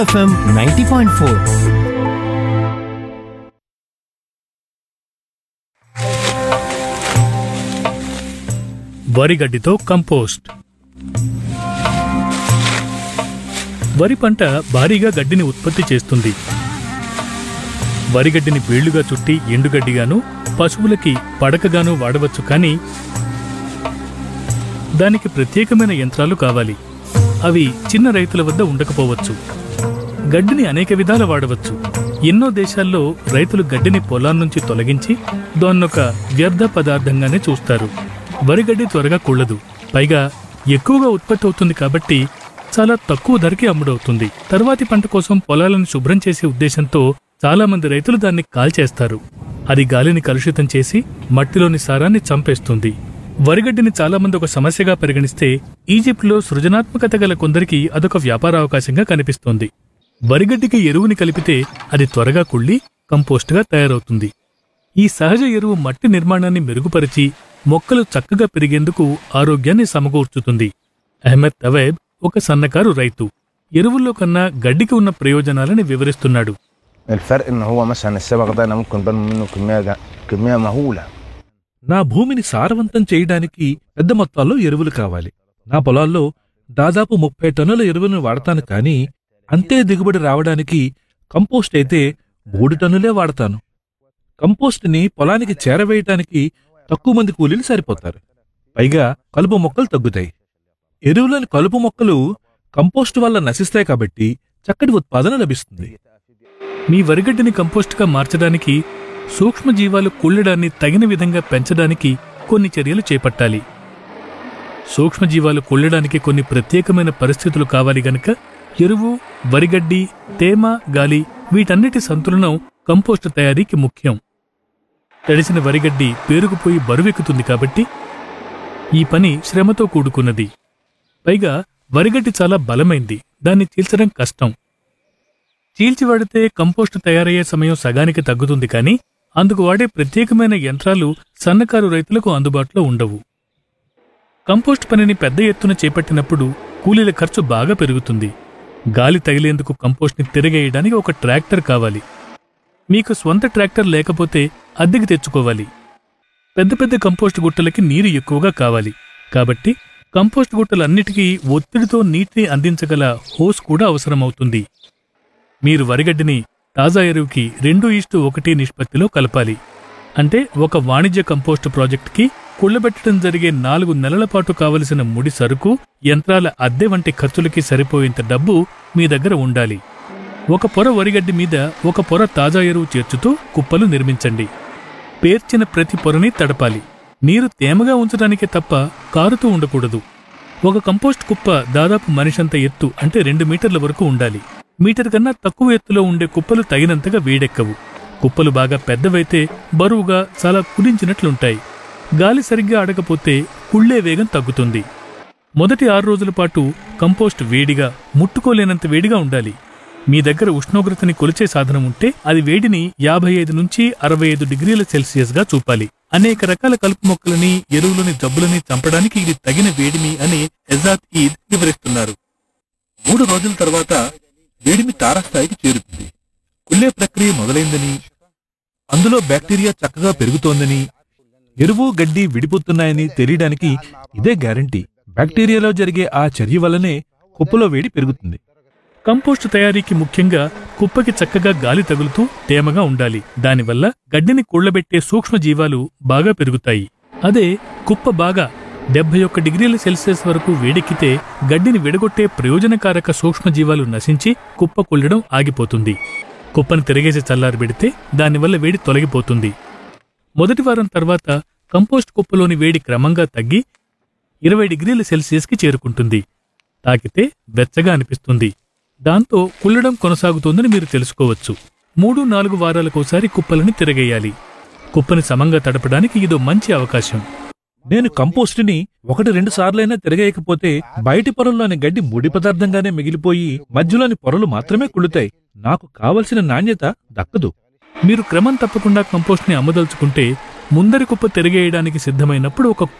FM ninety point four వరి గడ్డితో compost వరి పంట భారీగా గడ్డిని ఉత్పత్తి చేస్తుంది వరిగడ్డిని వేళ్లుగా చుట్టి ఎండుగడ్డిగాను పశువులకి పడకగాను వాడవచ్చు కానీ దానికి ప్రత్యేకమైన యంత్రాలు కావాలి అవి చిన్న రైతుల వద్ద ఉండకపోవచ్చు గడ్డిని అనేక విధాల వాడవచ్చు ఎన్నో దేశాల్లో రైతులు గడ్డిని పొలాల నుంచి తొలగించి దాన్నొక వ్యర్థ పదార్థంగానే చూస్తారు వరిగడ్డి త్వరగా కుళ్ళదు పైగా ఎక్కువగా ఉత్పత్తి అవుతుంది కాబట్టి చాలా తక్కువ ధరకే అమ్ముడవుతుంది తర్వాతి పంట కోసం పొలాలను శుభ్రం చేసే ఉద్దేశంతో చాలా మంది రైతులు దాన్ని కాల్చేస్తారు అది గాలిని కలుషితం చేసి మట్టిలోని సారాన్ని చంపేస్తుంది వరిగడ్డిని చాలా మంది ఒక సమస్యగా పరిగణిస్తే ఈజిప్ట్లో సృజనాత్మకత గల కొందరికి అదొక వ్యాపార అవకాశంగా కనిపిస్తోంది వరిగడ్డికి ఎరువుని కలిపితే అది త్వరగా కుళ్ళి కంపోస్ట్గా తయారవుతుంది ఈ సహజ ఎరువు మట్టి నిర్మాణాన్ని మెరుగుపరిచి మొక్కలు చక్కగా పెరిగేందుకు ఆరోగ్యాన్ని సమకూర్చుతుంది అహ్మద్ తవేబ్ ఒక సన్నకారు రైతు ఎరువుల్లో కన్నా గడ్డికి ఉన్న ప్రయోజనాలని వివరిస్తున్నాడు الفرق ان هو مثلا السبق ده انا ممكن برمي منه كميه جا... كميه مهوله నా భూమిని సారవంతం చేయడానికి పెద్ద మొత్తాల్లో ఎరువులు కావాలి నా పొలాల్లో దాదాపు ముప్పై టన్నుల ఎరువులను వాడతాను కానీ అంతే దిగుబడి రావడానికి కంపోస్ట్ అయితే మూడు టన్నులే వాడతాను కంపోస్ట్ని పొలానికి చేరవేయటానికి తక్కువ మంది కూలీలు సరిపోతారు పైగా కలుపు మొక్కలు తగ్గుతాయి ఎరువులోని కలుపు మొక్కలు కంపోస్ట్ వల్ల నశిస్తాయి కాబట్టి చక్కటి ఉత్పాదన లభిస్తుంది మీ వరిగడ్డిని కంపోస్ట్గా మార్చడానికి సూక్ష్మజీవాలు కుళ్ళడాన్ని తగిన విధంగా పెంచడానికి కొన్ని చర్యలు చేపట్టాలి సూక్ష్మజీవాలు కుళ్ళడానికి కొన్ని ప్రత్యేకమైన పరిస్థితులు కావాలి గనక ఎరువు వరిగడ్డి తేమ గాలి వీటన్నిటి సంతులనం కంపోస్ట్ తయారీకి ముఖ్యం తడిసిన వరిగడ్డి పేరుకుపోయి బరువెక్కుతుంది కాబట్టి ఈ పని శ్రమతో కూడుకున్నది పైగా వరిగడ్డి చాలా బలమైంది దాన్ని చీల్చడం కష్టం చీల్చి వాడితే కంపోస్టు తయారయ్యే సమయం సగానికి తగ్గుతుంది కానీ అందుకు వాడే ప్రత్యేకమైన యంత్రాలు సన్నకారు రైతులకు అందుబాటులో ఉండవు కంపోస్ట్ పనిని పెద్ద ఎత్తున చేపట్టినప్పుడు కూలీల ఖర్చు బాగా పెరుగుతుంది గాలి తగిలేందుకు కంపోస్ట్ని తిరగేయడానికి ఒక ట్రాక్టర్ కావాలి మీకు స్వంత ట్రాక్టర్ లేకపోతే అద్దెకి తెచ్చుకోవాలి పెద్ద పెద్ద కంపోస్ట్ గుట్టలకి నీరు ఎక్కువగా కావాలి కాబట్టి కంపోస్ట్ గుట్టలన్నిటికీ ఒత్తిడితో నీటిని అందించగల హోస్ కూడా అవసరమవుతుంది మీరు వరిగడ్డిని తాజా ఎరువుకి రెండు ఈస్టు ఒకటి నిష్పత్తిలో కలపాలి అంటే ఒక వాణిజ్య కంపోస్ట్ ప్రాజెక్టుకి కుళ్ళబెట్టడం జరిగే నాలుగు నెలల పాటు కావలసిన ముడి సరుకు యంత్రాల అద్దె వంటి ఖర్చులకి సరిపోయేంత డబ్బు మీ దగ్గర ఉండాలి ఒక పొర వరిగడ్డి మీద ఒక పొర తాజా ఎరువు చేర్చుతూ కుప్పలు నిర్మించండి పేర్చిన ప్రతి పొరని తడపాలి నీరు తేమగా ఉంచడానికే తప్ప కారుతూ ఉండకూడదు ఒక కంపోస్ట్ కుప్ప దాదాపు మనిషంత ఎత్తు అంటే రెండు మీటర్ల వరకు ఉండాలి మీటర్ కన్నా తక్కువ ఎత్తులో ఉండే కుప్పలు తగినంతగా వేడెక్కవు కుప్పలు బాగా పెద్దవైతే బరువుగా చాలా కుదించినట్లుంటాయి గాలి సరిగ్గా ఆడకపోతే కుళ్ళే వేగం తగ్గుతుంది మొదటి ఆరు రోజుల పాటు కంపోస్ట్ వేడిగా ముట్టుకోలేనంత వేడిగా ఉండాలి మీ దగ్గర ఉష్ణోగ్రతని కొలిచే సాధనం ఉంటే అది వేడిని యాభై ఐదు నుంచి అరవై ఐదు డిగ్రీల సెల్సియస్ గా చూపాలి అనేక రకాల కలుపు మొక్కలని ఎరువులని జబ్బులని చంపడానికి ఇది తగిన వేడిమి అని ఎజాత్ ఈద్ వివరిస్తున్నారు మూడు రోజుల తర్వాత వేడిమి తారస్థాయికి చేరుతుంది కుళ్ళే ప్రక్రియ మొదలైందని అందులో బ్యాక్టీరియా చక్కగా పెరుగుతోందని ఎరువు గడ్డి విడిపోతున్నాయని తెలియడానికి ఇదే గ్యారంటీ బ్యాక్టీరియాలో జరిగే ఆ చర్య వల్లనే కుప్పలో వేడి పెరుగుతుంది కంపోస్ట్ తయారీకి ముఖ్యంగా కుప్పకి చక్కగా గాలి తగులుతూ తేమగా ఉండాలి దానివల్ల గడ్డిని కూళ్లబెట్టే సూక్ష్మజీవాలు బాగా పెరుగుతాయి అదే కుప్ప బాగా డెబ్బై ఒక్క డిగ్రీల సెల్సియస్ వరకు వేడెక్కితే గడ్డిని విడగొట్టే ప్రయోజనకారక సూక్ష్మజీవాలు నశించి కుప్ప కుళ్ళడం ఆగిపోతుంది కుప్పను తిరగేసి చల్లారబెడితే దానివల్ల వేడి తొలగిపోతుంది మొదటి వారం తర్వాత కంపోస్ట్ కుప్పలోని వేడి క్రమంగా తగ్గి ఇరవై డిగ్రీల సెల్సియస్కి చేరుకుంటుంది తాకితే వెచ్చగా అనిపిస్తుంది దాంతో కుళ్ళడం కొనసాగుతోందని మీరు తెలుసుకోవచ్చు మూడు నాలుగు వారాలకోసారి కుప్పలని తిరగేయాలి కుప్పని సమంగా తడపడానికి ఇదో మంచి అవకాశం నేను కంపోస్ట్ని ఒకటి రెండు సార్లైనా తిరగేయకపోతే బయటి పొరల్లోని గడ్డి ముడి పదార్థంగానే మిగిలిపోయి మధ్యలోని పొరలు మాత్రమే కుళ్ళుతాయి నాకు కావలసిన నాణ్యత దక్కదు మీరు క్రమం తప్పకుండా కంపోస్ట్ని అమ్మదలుచుకుంటే ముందరి కుప్ప తిరగేయడానికి సిద్ధమైనప్పుడు ఒక